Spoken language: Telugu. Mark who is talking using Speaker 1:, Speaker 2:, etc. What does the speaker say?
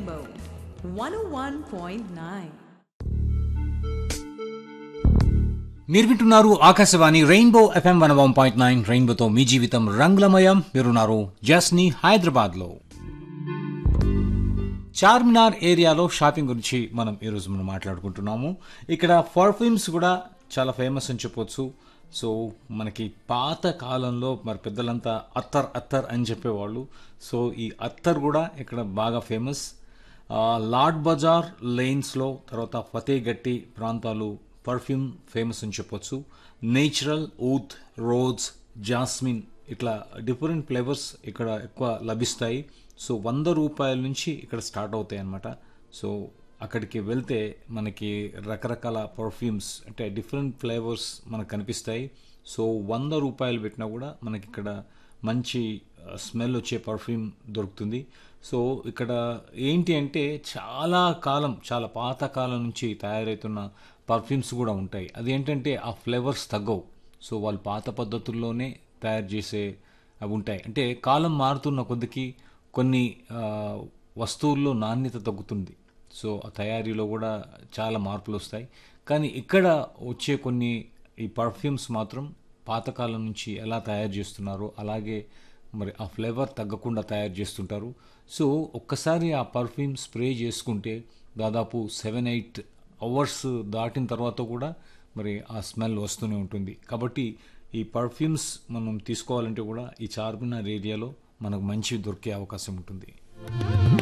Speaker 1: Rainbow 101.9.
Speaker 2: మీరు వింటున్నారు Akashvani rainbow FM one one point nine రెయిన్బోతో మీ జీవితం రంగులమయం మీరున్నారు జస్ని హైదరాబాద్లో చార్మినార్ ఏరియాలో షాపింగ్ గురించి మనం ఈరోజు మనం మాట్లాడుకుంటున్నాము ఇక్కడ పర్ఫ్యూమ్స్ కూడా చాలా ఫేమస్ అని చెప్పొచ్చు సో మనకి పాత కాలంలో మరి పెద్దలంతా అత్తర్ అత్తర్ అని చెప్పేవాళ్ళు సో ఈ అత్తర్ కూడా ఇక్కడ బాగా ఫేమస్ ఆ, లార్డ్ బజార్ లేన్స్లో తర్వాత ఫతేగట్టి ప్రాంతాలు పర్ఫ్యూమ్ ఫేమస్ అని చెప్పొచ్చు నేచురల్ ఊత్ రోజ్ జాస్మిన్ ఇట్లా డిఫరెంట్ ఫ్లేవర్స్ ఇక్కడ ఎక్కువ లభిస్తాయి సో వంద రూపాయల నుంచి ఇక్కడ స్టార్ట్ అవుతాయి అన్నమాట సో అక్కడికి వెళ్తే మనకి రకరకాల పర్ఫ్యూమ్స్ అంటే డిఫరెంట్ ఫ్లేవర్స్ మనకు కనిపిస్తాయి సో వంద రూపాయలు పెట్టినా కూడా మనకి ఇక్కడ మంచి స్మెల్ వచ్చే పర్ఫ్యూమ్ దొరుకుతుంది సో ఇక్కడ ఏంటి అంటే చాలా కాలం చాలా పాత కాలం నుంచి తయారవుతున్న పర్ఫ్యూమ్స్ కూడా ఉంటాయి అది ఏంటంటే ఆ ఫ్లేవర్స్ తగ్గవు సో వాళ్ళు పాత పద్ధతుల్లోనే తయారు చేసే అవి ఉంటాయి అంటే కాలం మారుతున్న కొద్దికి కొన్ని ఆ, వస్తువుల్లో నాణ్యత తగ్గుతుంది సో ఆ తయారీలో కూడా చాలా మార్పులు వస్తాయి కానీ ఇక్కడ వచ్చే కొన్ని ఈ పర్ఫ్యూమ్స్ మాత్రం పాతకాలం నుంచి ఎలా తయారు చేస్తున్నారో అలాగే మరి ఆ ఫ్లేవర్ తగ్గకుండా తయారు చేస్తుంటారు సో ఒక్కసారి ఆ పర్ఫ్యూమ్ స్ప్రే చేసుకుంటే దాదాపు సెవెన్ ఎయిట్ అవర్స్ దాటిన తర్వాత కూడా మరి ఆ స్మెల్ వస్తూనే ఉంటుంది కాబట్టి ఈ పర్ఫ్యూమ్స్ మనం తీసుకోవాలంటే కూడా ఈ చార్మినార్ ఏరియాలో మనకు మంచి దొరికే అవకాశం ఉంటుంది